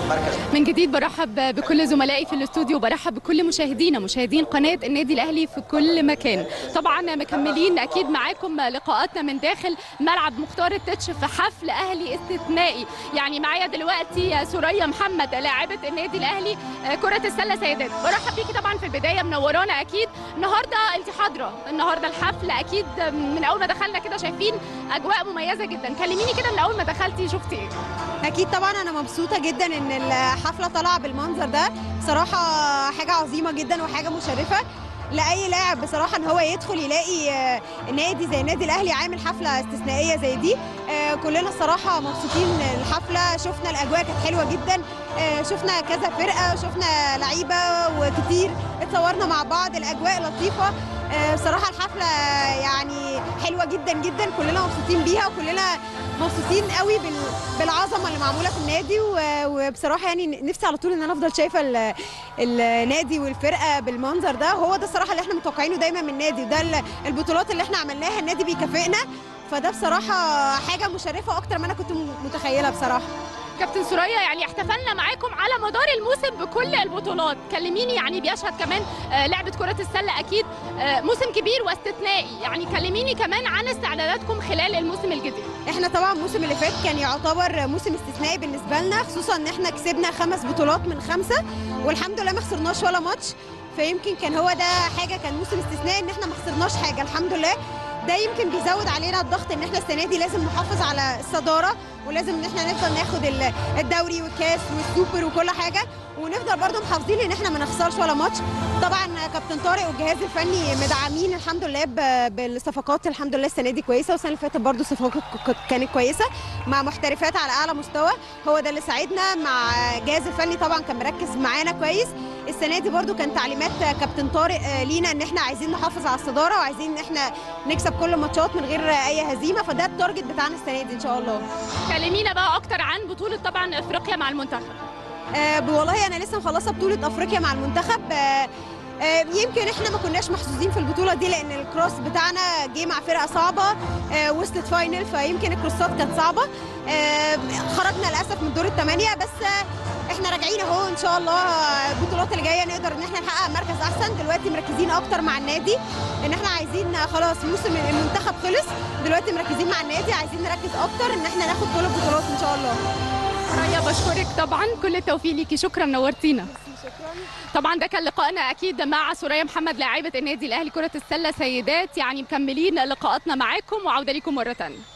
مركز من جديد برحب بكل زملائي في الاستوديو وبرحب بكل مشاهدينا مشاهدين قناه النادي الاهلي في كل مكان طبعا مكملين اكيد معاكم لقاءاتنا من داخل ملعب مختار التتش في حفل اهلي استثنائي يعني معايا دلوقتي سوريا محمد لاعبه النادي الاهلي كره السله سيدات برحب بيكي طبعا في البدايه منورانا اكيد النهارده انت حاضره النهارده الحفل اكيد من اول ما دخلنا كده شايفين اجواء مميزه جدا كلميني كده من اول ما دخلتي شفتي ايه اكيد طبعا انا مبسوطه جدا ان الحفله طالعه بالمنظر ده بصراحه حاجه عظيمه جدا وحاجه مشرفه لاي لاعب بصراحه ان هو يدخل يلاقي نادي زي النادي الاهلي عامل حفله استثنائيه زي دي كلنا الصراحه مبسوطين الحفله شفنا الاجواء كانت حلوه جدا شفنا كذا فرقه شفنا لعيبه وكتير اتصورنا مع بعض الاجواء لطيفه بصراحه الحفله يعني حلوه جدا جدا كلنا مبسوطين بيها وكلنا مبسوطين قوي بالعظمه اللي معموله في النادي وبصراحه يعني نفسي على طول ان انا افضل شايفه النادي والفرقه بالمنظر ده هو ده الصراحه اللي احنا متوقعينه دايما من النادي وده البطولات اللي احنا عملناها النادي بيكافئنا فده بصراحه حاجه مشرفه اكتر ما انا كنت متخيله بصراحه كابتن سوريا يعني احتفلنا معاكم على مدار الموسم بكل البطولات كلميني يعني بيشهد كمان لعبة كرة السلة أكيد موسم كبير واستثنائي يعني كلميني كمان عن استعداداتكم خلال الموسم الجديد احنا طبعا الموسم اللي فات كان يعتبر موسم استثنائي بالنسبة لنا خصوصا ان احنا كسبنا خمس بطولات من خمسة والحمد لله ما خسرناش ولا ماتش فيمكن كان هو ده حاجة كان موسم استثنائي ان احنا ما خسرناش حاجة الحمد لله ده يمكن بيزود علينا الضغط ان احنا السنه دي لازم نحافظ على الصداره ولازم ان احنا نفضل ناخد الدوري والكاس والسوبر وكل حاجه ونفضل برضو محافظين ان احنا ما نخسرش ولا ماتش طبعا كابتن طارق والجهاز الفني مدعمين الحمد لله بالصفقات الحمد لله السنه دي كويسه والسنه اللي فاتت برضو الصفقات كانت كويسه مع محترفات على اعلى مستوى هو ده اللي ساعدنا مع الجهاز الفني طبعا كان مركز معانا كويس السنه دي برضو كان تعليمات كابتن طارق لينا ان احنا عايزين نحافظ على الصداره وعايزين ان احنا نكسب كل الماتشات من غير اي هزيمه فده التارجت بتاعنا السنه دي ان شاء الله كلمينا بقى اكتر عن بطوله طبعا افريقيا مع المنتخب آه والله انا لسه مخلصه بطوله افريقيا مع المنتخب آه آه يمكن احنا ما كناش محظوظين في البطوله دي لان الكروس بتاعنا جه مع فرقه صعبه آه وصلت فاينل فيمكن الكروسات كانت صعبه آه خرجنا للاسف من دور الثمانيه بس آه احنا راجعين اهو ان شاء الله البطولات اللي جايه نقدر ان احنا نحقق مركز احسن دلوقتي مركزين اكتر مع النادي ان احنا عايزين خلاص موسم المنتخب خلص دلوقتي مركزين مع النادي عايزين نركز اكتر ان احنا ناخد كل البطولات ان شاء الله ريا بشكرك طبعا كل التوفيق ليكي شكرا نورتينا طبعا ده كان لقائنا اكيد مع سوريا محمد لاعبه النادي الاهلي كره السله سيدات يعني مكملين لقاءاتنا معاكم وعوده لكم مره ثانيه